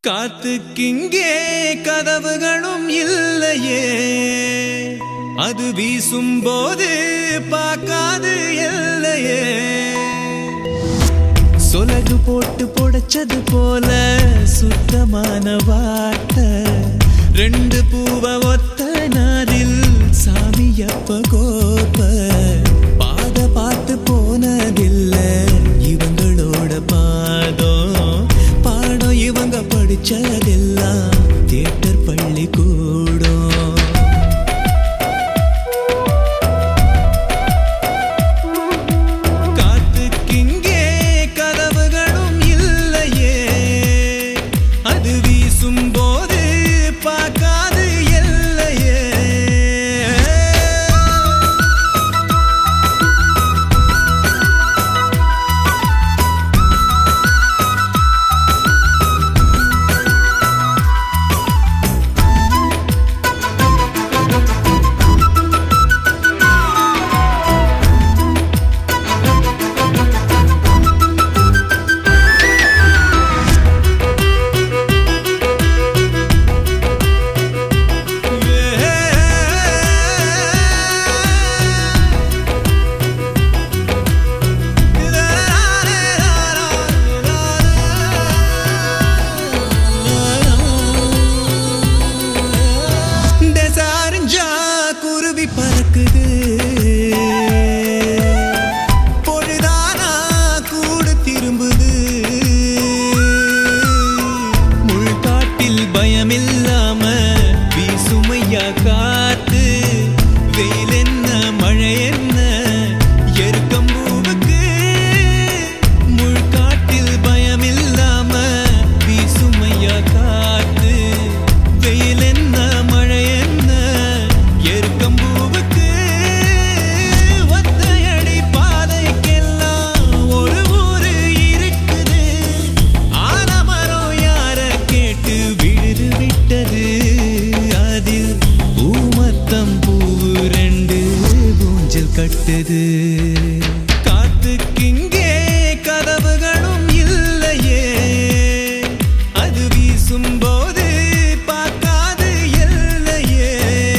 காத்துக்கிங்கே கதவுகளும் இல்லையே அது வீசும் போது பார்க்காது இல்லையே சொலகு போட்டு புடைச்சது போல சுத்தமான வார்த்தை ரெண்டு பூவ ஒத்த நாரில் சாமியப்ப கோப்ப பாத பார்த்து போனதில்ல இவங்களோட பாதம் பாடம் இவங்க படிச்சதெல்லாம் தியேட்டர் பள்ளி கூடும் காத்துக்கிங்கே கதவுகளும் இல்லையே அது வீசும் போது பார்க்காது எல்லையே டெசாரிஞ்சா குருவி பறக்குது பொழுதானா கூடு திரும்புது முள்காட்டில் பயமில்லாம வீசுமையா காத்து வெயில் என்ன மழை என்ன எருக்கம்பூவுக்கு முள்காட்டில் பயமில்லாம வீசுமையா காத்து வெயில் என்ன மழை என்ன எருக்கம்பூவுக்கு ஒத்தையடி பாதைக்கெல்லாம் ஒரு ஊரு இருக்குது ஆலமரம் யார கேட்டு விழுது விட்டது அதில் பூமத்தம் பூவு ரெண்டு ஊஞ்சல் கட்டுது காத்துக்கிங்கே கதவுகளும் இல்லையே அது வீசும் போது பார்க்காது எல்லையே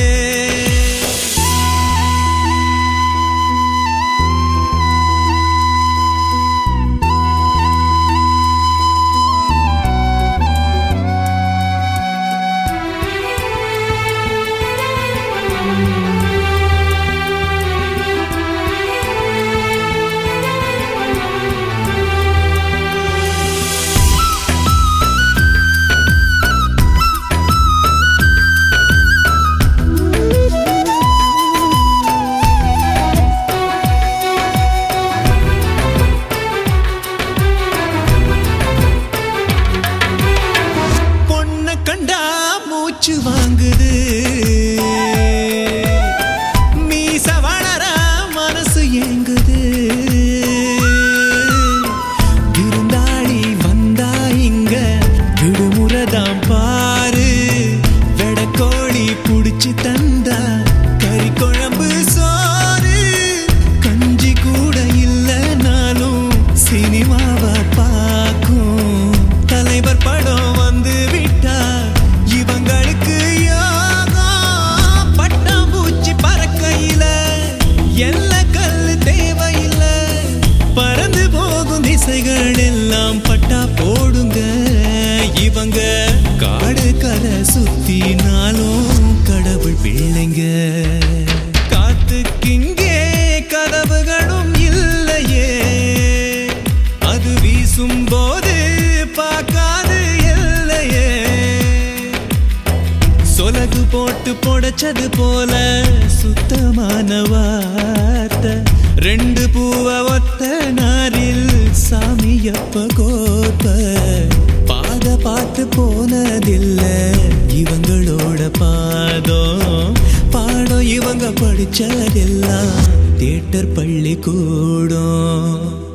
பொண்ண கண்டா மூச்சு வாங்குது மீச வளர மனசு ஏங்குது விருந்தாளி வந்தா இங்க விடுமுறைதான் பாரு வெடக்கோழி புடிச்சு தந்தா கறி குழம்பு சோறு கஞ்சி கூட இல்லைனாலும் சினிமாவை பார்க்கும் தலைவர் படம் வந்து விட்டா இவங்களுக்கு யோகம் பட்டாம்பூச்சி பறக்கையில எல்ல கல்லு தேவையில்லை பறந்து போகும் திசைகள் எல்லாம் பட்டா போடுங்க இவங்க காடு கரை சுத்தினாலும் கடவுள் பிள்ளைங்க காத்துக்கிங்கே கதவுகளும் இல்லையே அது வீசும் போது பார்க்காது எல்லையே சொலகு போட்டு புடைச்சது போல சுத்தமான வார்த்தை ரெண்டு பூவ ஒத்த நாரில் சாமியப்ப கோப்ப பாத பார்த்து போனதில்ல இவங்களோட பாதம் பாடம் இவங்க படிச்சதெல்லாம் தியேட்டர் பள்ளி கூடும்